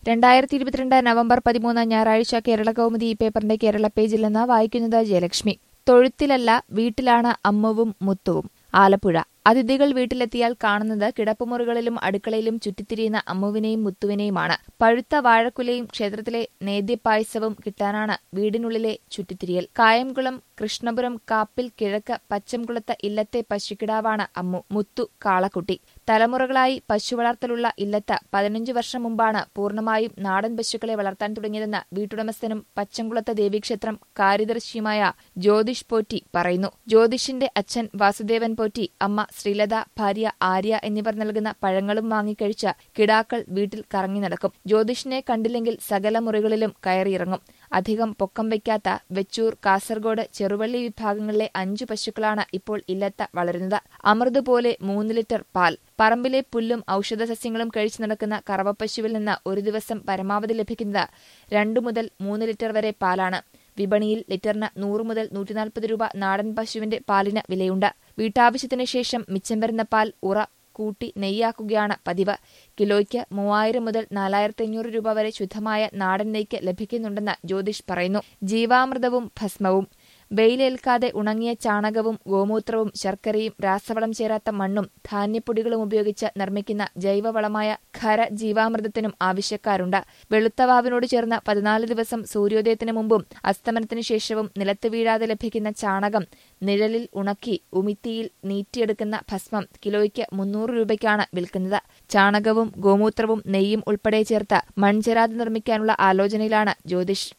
രണ്ടായിരത്തി ഇരുപത്തിരണ്ട് നവംബർ പതിമൂന്ന് ഞായറാഴ്ച കേരള കൗമുദി ഈ പേപ്പറിന്റെ കേരള പേജിൽ നിന്ന് വായിക്കുന്നത് ജയലക്ഷ്മി തൊഴുത്തിലല്ല വീട്ടിലാണ് അമ്മുവും മുത്തുവും ആലപ്പുഴ അതിഥികൾ വീട്ടിലെത്തിയാൽ കാണുന്നത് കിടപ്പുമുറികളിലും അടുക്കളയിലും ചുറ്റിത്തിരിയുന്ന അമ്മുവിനെയും മുത്തുവിനെയുമാണ് പഴുത്ത വാഴക്കുലയും ക്ഷേത്രത്തിലെ നേദ്യപായസവും കിട്ടാനാണ് വീടിനുള്ളിലെ ചുറ്റിത്തിരിയൽ കായംകുളം കൃഷ്ണപുരം കാപ്പിൽ കിഴക്ക് പച്ചംകുളത്ത് ഇല്ലത്തെ പശുക്കിടാവാണ് അമ്മു മുത്തു കാളക്കുട്ടി തലമുറകളായി പശു വളർത്തലുള്ള ഇല്ലത്ത് പതിനഞ്ച് വർഷം മുമ്പാണ് പൂർണ്ണമായും നാടൻ പശുക്കളെ വളർത്താൻ തുടങ്ങിയതെന്ന് വീട്ടുടമസ്ഥനും പച്ചംകുളത്ത് ദേവീക്ഷേത്രം കാര്യദർശിയുമായ ജ്യോതിഷ് പോറ്റി പറയുന്നു ജ്യോതിഷിന്റെ അച്ഛൻ വാസുദേവൻ പോറ്റി അമ്മ ശ്രീലത ഭാര്യ ആര്യ എന്നിവർ നൽകുന്ന പഴങ്ങളും വാങ്ങിക്കഴിച്ച് കിടാക്കൾ വീട്ടിൽ കറങ്ങി നടക്കും ജ്യോതിഷിനെ കണ്ടില്ലെങ്കിൽ സകല മുറികളിലും കയറിയിറങ്ങും അധികം പൊക്കം വയ്ക്കാത്ത വെച്ചൂർ കാസർഗോഡ് ചെറുവള്ളി വിഭാഗങ്ങളിലെ അഞ്ചു പശുക്കളാണ് ഇപ്പോൾ ഇല്ലത്ത് വളരുന്നത് അമൃത് പോലെ മൂന്ന് ലിറ്റർ പാൽ പറമ്പിലെ പുല്ലും ഔഷധസസ്യങ്ങളും കഴിച്ചു നടക്കുന്ന കറവപ്പശുവിൽ നിന്ന് ഒരു ദിവസം പരമാവധി ലഭിക്കുന്നത് രണ്ടു മുതൽ മൂന്ന് ലിറ്റർ വരെ പാലാണ് വിപണിയിൽ ലിറ്ററിന് നൂറ് മുതൽ നൂറ്റിനാൽപ്പത് രൂപ നാടൻ പശുവിന്റെ പാലിന് വിലയുണ്ട് വീട്ടാവശ്യത്തിന് ശേഷം മിച്ചം വരുന്ന പാൽ ഉറ കൂട്ടി നെയ്യാക്കുകയാണ് പതിവ് കിലോയ്ക്ക് മൂവായിരം മുതൽ നാലായിരത്തി അഞ്ഞൂറ് രൂപ വരെ ശുദ്ധമായ നാടൻ നെയ്ക്ക് ലഭിക്കുന്നുണ്ടെന്ന് ജ്യോതിഷ് പറയുന്നു ജീവാമൃതവും ഭസ്മവും വെയിലേൽക്കാതെ ഉണങ്ങിയ ചാണകവും ഗോമൂത്രവും ശർക്കരയും രാസവളം ചേരാത്ത മണ്ണും ധാന്യപ്പൊടികളും ഉപയോഗിച്ച് നിർമ്മിക്കുന്ന ജൈവവളമായ ഖര ജീവാമൃതത്തിനും ആവശ്യക്കാരുണ്ട് വെളുത്തവാവിനോട് ചേർന്ന് പതിനാല് ദിവസം സൂര്യോദയത്തിന് മുമ്പും അസ്തമനത്തിനു ശേഷവും നിലത്ത് വീഴാതെ ലഭിക്കുന്ന ചാണകം നിഴലിൽ ഉണക്കി ഉമിത്തിയിൽ നീറ്റിയെടുക്കുന്ന ഭസ്മം കിലോയ്ക്ക് മുന്നൂറ് രൂപയ്ക്കാണ് വിൽക്കുന്നത് ചാണകവും ഗോമൂത്രവും നെയ്യും ഉൾപ്പെടെ ചേർത്ത് മൺചെരാത് നിർമ്മിക്കാനുള്ള ആലോചനയിലാണ് ജ്യോതിഷ്